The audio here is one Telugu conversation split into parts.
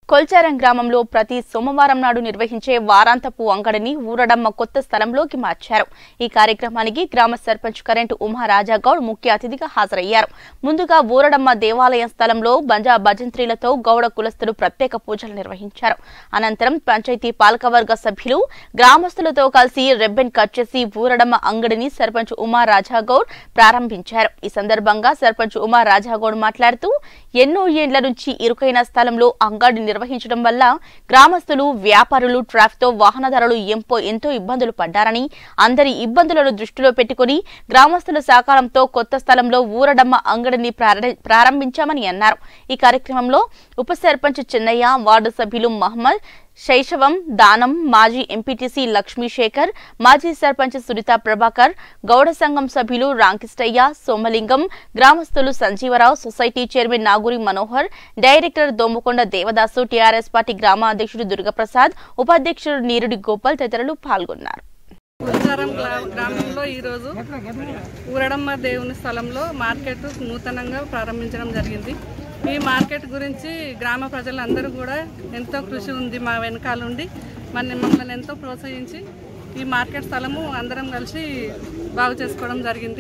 కొల్చారం గ్రామంలో ప్రతి సోమవారం నాడు నిర్వహించే వారాంతపు అంగడిని ఊరడమ్మ కొత్త స్థలంలోకి మార్చారు ఈ కార్యక్రమానికి గ్రామ సర్పంచ్ కరెంటు ఉమా రాజాగౌడ్ ముఖ్య అతిథిగా హాజరయ్యారు ముందుగా ఊరడమ్మ దేవాలయం స్థలంలో బంజా భజంత్రీలతో గౌడ కులస్తులు ప్రత్యేక పూజలు నిర్వహించారు అనంతరం పంచాయతీ పాలకవర్గ సభ్యులు గ్రామస్తులతో కలిసి రెబ్బెన్ కట్ చేసి ఊరడమ్మ అంగడిని సర్పంచ్ ఉమా రాజాగౌడ్ ప్రారంభించారు ఈ సందర్భంగా సర్పంచ్ ఉమా రాజాగౌడ్ మాట్లాడుతూ ఎన్నో ఏండ్ల నుంచి ఇరుకైన స్థలంలో అంగడి నిర్వహించడం వల్ల గ్రామస్తులు వ్యాపారులు ట్రాఫిక్ తో వాహనదారులు ఎంపో ఎంతో ఇబ్బందులు పడ్డారని అందరి ఇబ్బందులను దృష్టిలో పెట్టుకుని గ్రామస్తుల సహకారంతో కొత్త స్థలంలో ఊరడమ్మ అంగడిని ప్రార- ప్రారంభించామని అన్నారు ఈ కార్యక్రమంలో ఉప సర్పంచ్ చెన్నయ్య వార్డు సభ్యులు మహమ్మద్ శైశవం దానం మాజీ ఎంపీటీసీ లక్ష్మీశేఖర్ మాజీ సర్పంచ్ సునీత ప్రభాకర్ గౌడ సంఘం సభ్యులు రాంకిష్టయ్య సోమలింగం గ్రామస్తులు Sanjeevarao society chairman Naguri Manohar director Domakonda Devadasu TRS party గ్రామ అధ్యక్షుడు దుర్గప్రసాద్ ఉపాధ్యక్షుడు నీరుడి గోపాల్ తదితరులు పాల్గొన్నారు ఉద్దారం గ్రా- గ్రామంలో ఈరోజు ఊరడమ్మ దేవుని స్థలంలో మార్కెట్ నూతనంగా ప్రారంభించడం జరిగింది ఈ మార్కెట్ గురించి గ్రామ ప్రజలందరూ కూడా ఎంతో కృషి ఉంది మా వెనకాలండి మన మమ్మల్ని ఎంతో ప్రోత్సహించి ఈ మార్కెట్ స్థలము అందరం కలిసి బాగు చేసుకోవడం జరిగింది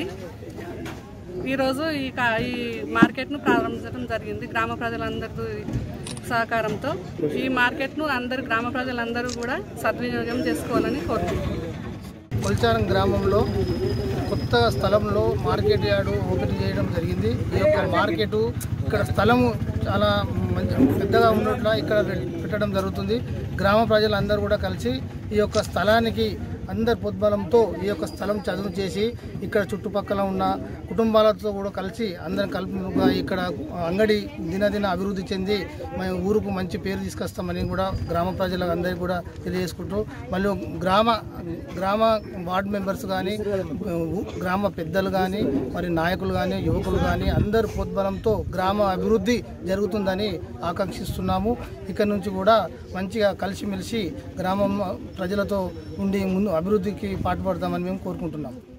ఈరోజు ఈ కా- ఈ మార్కెట్ను ప్రారంభించడం జరిగింది గ్రామ ప్రజలందరి సహకారంతో ఈ మార్కెట్ను అందరు గ్రామ ప్రజలందరూ కూడా సద్వినియోగం చేసుకోవాలని కోరుకుంటున్నాను కొల్చారం గ్రామంలో కొత్త స్థలంలో మార్కెట్ యార్డు ఓపెన్ చేయడం జరిగింది ఈ యొక్క మార్కెట్ ఇక్కడ స్థలము చాలా మంచి పెద్దగా ఉన్నట్ల ఇక్కడ పెట్టడం జరుగుతుంది గ్రామ ప్రజలందరూ కూడా కలిసి ఈ యొక్క స్థలానికి అందరి పొద్బలంతో ఈ యొక్క స్థలం చదువు చేసి ఇక్కడ చుట్టుపక్కల ఉన్న కుటుంబాలతో కూడా కలిసి అందరం కలుపుగా ఇక్కడ అంగడి దినదిన అభివృద్ధి చెంది మేము ఊరుకు మంచి పేరు తీసుకొస్తామని కూడా గ్రామ ప్రజలందరికీ కూడా తెలియజేసుకుంటూ మళ్ళీ గ్రామ గ్రామ వార్డు మెంబర్స్ కానీ గ్రామ పెద్దలు కానీ మరి నాయకులు కానీ యువకులు కానీ అందరు పొద్బలంతో గ్రామ అభివృద్ధి జరుగుతుందని ఆకాంక్షిస్తున్నాము ఇక్కడ నుంచి కూడా మంచిగా కలిసిమెలిసి గ్రామం ప్రజలతో ఉండి ముందు అభివృద్ధికి పాటుపడతామని మేము కోరుకుంటున్నాము